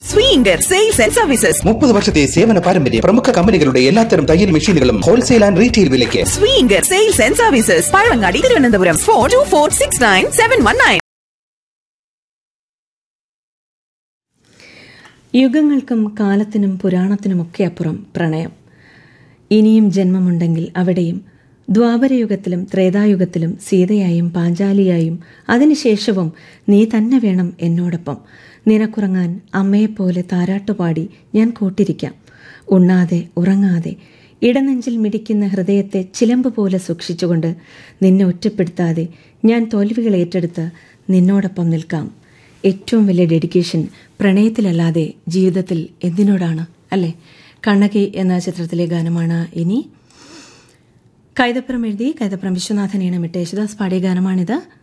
സ്വീങ്കർ sales and services മുപ്പത് വർഷത്തെ സേവന പാരമ്പര്യം പ്രമുഖ കമ്പനികളുടെ എല്ലാത്തരം തയ്യൽ മെഷീനുകളും ഹോൾസെയിൽ ആൻഡ് റീറ്റെയിൽ വിലയ്ക്ക് സ്വീങ്കർ sales and services Pazhavangadi Thiruvananthapuram four two four six nine seven one nine യുഗങ്ങൾക്കും കാലത്തിനും പുരാണത്തിനുമൊക്കെ അപ്പുറം പ്രണയം ഇനിയും ജന്മമുണ്ടെങ്കിൽ അവിടെയും ദ്വാപരയുഗത്തിലും ത്രേതായുഗത്തിലും സീതയായും പാഞ്ചാലിയായും അതിനുശേഷവും നീ തന്നെ വേണം എന്നോടൊപ്പം നിനക്കുറങ്ങാൻ അമ്മയെപ്പോലെ താരാട്ടുപാടി ഞാൻ കൂട്ടിരിക്കാം ഉണ്ണാതെ ഉറങ്ങാതെ ഇടനെഞ്ചിൽ മിടിക്കുന്ന ഹൃദയത്തെ ചിലമ്പ് പോലെ സൂക്ഷിച്ചുകൊണ്ട് നിന്നെ ഒറ്റപ്പെടുത്താതെ ഞാൻ തോൽവികൾ ഏറ്റെടുത്ത് നിന്നോടൊപ്പം നിൽക്കാം ഏറ്റവും വലിയ ഡെഡിക്കേഷൻ പ്രണയത്തിലല്ലാതെ ജീവിതത്തിൽ എന്തിനോടാണ് അല്ലേ കണ്ണകി എന്ന ചിത്രത്തിലെ ഗാനമാണ് ഇനി കൈതപ്പുറം എഴുതി കൈതപ്പുറം വിശ്വനാഥൻ ഈണമിട്ട് യേശുദാസ് പാടിയ ഗാനമാണിത്